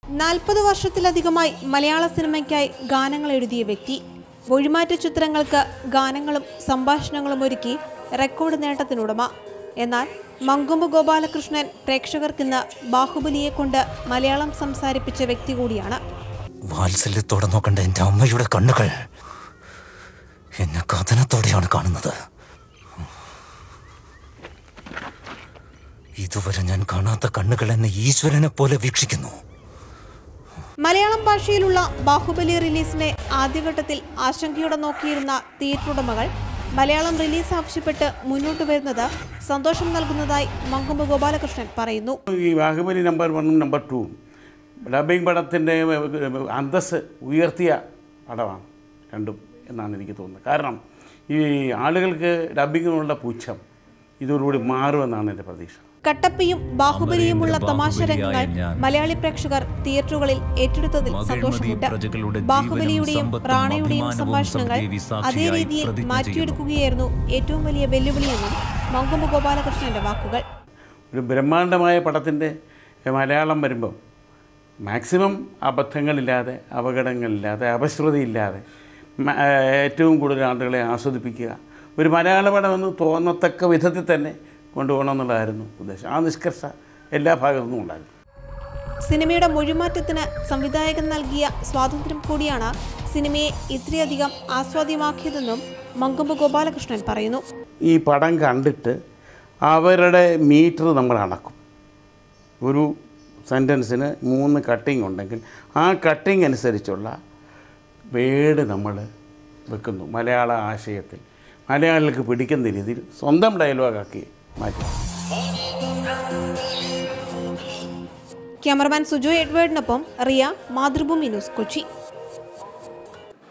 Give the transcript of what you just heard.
നാൽപ്പത് വർഷത്തിലധികമായി മലയാള സിനിമയ്ക്കായി ഗാനങ്ങൾ എഴുതിയ വ്യക്തി മൊഴിമാറ്റ ചിത്രങ്ങൾക്ക് ഗാനങ്ങളും സംഭാഷണങ്ങളും ഒരുക്കി റെക്കോർഡ് നേട്ടത്തിനുടമ എന്നാൽ മങ്കൊമ്പ് ഗോപാലകൃഷ്ണൻ പ്രേക്ഷകർക്കിന്ന് ബാഹുബലിയെ കൊണ്ട് മലയാളം സംസാരിപ്പിച്ച വ്യക്തി കൂടിയാണ് വാത്സല്യത്തോടെ നോക്കണ്ട എൻ്റെ അമ്മയുടെ കണ്ണുകൾ എന്നെ കഥനത്തോടെയാണ് കാണുന്നത് ഇതുവരെ ഞാൻ കാണാത്ത കണ്ണുകൾ എന്നെ ഈശ്വരനെ പോലെ വീക്ഷിക്കുന്നു മലയാളം ഭാഷയിലുള്ള ബാഹുബലി റിലീസിനെ ആദ്യഘട്ടത്തിൽ ആശങ്കയോടെ നോക്കിയിരുന്ന തിയേറ്റർ ഉടമകൾ മലയാളം റിലീസ് ആവശ്യപ്പെട്ട് മുന്നോട്ട് വരുന്നത് സന്തോഷം നൽകുന്നതായി മങ്കൊമ്പ് ഗോപാലകൃഷ്ണൻ പറയുന്നു ഈ ബാഹുബലി നമ്പർ വണ്ണും നമ്പർ ടൂവും ഡബിങ് പടത്തിൻ്റെ അന്തസ് ഉയർത്തിയ പടമാണ് രണ്ടും എന്നാണ് എനിക്ക് തോന്നുന്നത് കാരണം ഈ ആളുകൾക്ക് ഡബിങ്ങിനുള്ള പുച്ഛം ഇതോടുകൂടി മാറുമെന്നാണ് എൻ്റെ പ്രതീക്ഷ കട്ടപ്പയും ബാഹുബലിയുമുള്ള അമരേന്ദ്ര തമാശ രംഗങ്ങൾ ബാഹുബലിയായ ഞാൻ. മലയാളി പ്രേക്ഷകർ തിയേറ്ററുകളിൽ ഏറ്റെടുത്തതിൽ മകൾമതി സന്തോഷമുണ്ട് പ്രജകളുടെ ബാഹുബലിയുടെയും ജീവനും സമ്പത്തും റാണയുടെയും അഭിമാനവും സംഭാഷണങ്ങൾ സത്യദേവി അതേ സാക്ഷിയായി രീതിയിൽ പ്രതിജ്ഞ മാറ്റിയെടുക്കുകയായിരുന്നു ഏറ്റവും വലിയ വെല്ലുവിളിയെന്നും മങ്കൊമ്പ് ഗോപാലകൃഷ്ണന്റെ വാക്കുകൾ ഒരു ബ്രഹ്മാണ്ഡമായ പടത്തിൻ്റെ മലയാളം വരുമ്പം മാക്സിമം അബദ്ധങ്ങളില്ലാതെ അപകടങ്ങളില്ലാതെ അപശ്രുതിയില്ലാതെ മ- ഏറ്റവും കൂടുതൽ ആളുകളെ ആസ്വദിപ്പിക്കുക ഒരു മലയാള പടമെന്ന് തോന്നത്തക്ക വിധത്തിൽ തന്നെ കൊണ്ടുപോകണമെന്നുള്ളതായിരുന്നു ഉദ്ദേശം ആ നിഷ്കർഷ എല്ലാ ഭാഗത്തു നിന്നും ഉണ്ടായിരുന്നു സിനിമയുടെ മൊഴിമാറ്റത്തിന് സംവിധായകൻ നൽകിയ സ്വാതന്ത്ര്യം കൂടിയാണ് സിനിമയെ ഇത്രയധികം ആസ്വാദ്യമാക്കിയതെന്നും മങ്കൊമ്പ് ഗോപാലകൃഷ്ണൻ പറയുന്നു ഈ പടം കണ്ടിട്ട് അവരുടെ മീറ്റർ നമ്മൾ അളക്കും ഒരു സെൻറ്റൻസിന് മൂന്ന് കട്ടിങ് ഉണ്ടെങ്കിൽ ആ കട്ടിങ് അനുസരിച്ചുള്ള വേഡ് നമ്മൾ വെക്കുന്നു മലയാള ആശയത്തിൽ മലയാളികൾക്ക് പിടിക്കുന്ന രീതിയിൽ സ്വന്തം ഡയലോഗാക്കി മാറ്റി ക്യാമറമാൻ സുജോ എഡ്വേർഡിനൊപ്പം റിയ മാതൃഭൂമി ന്യൂസ് കൊച്ചി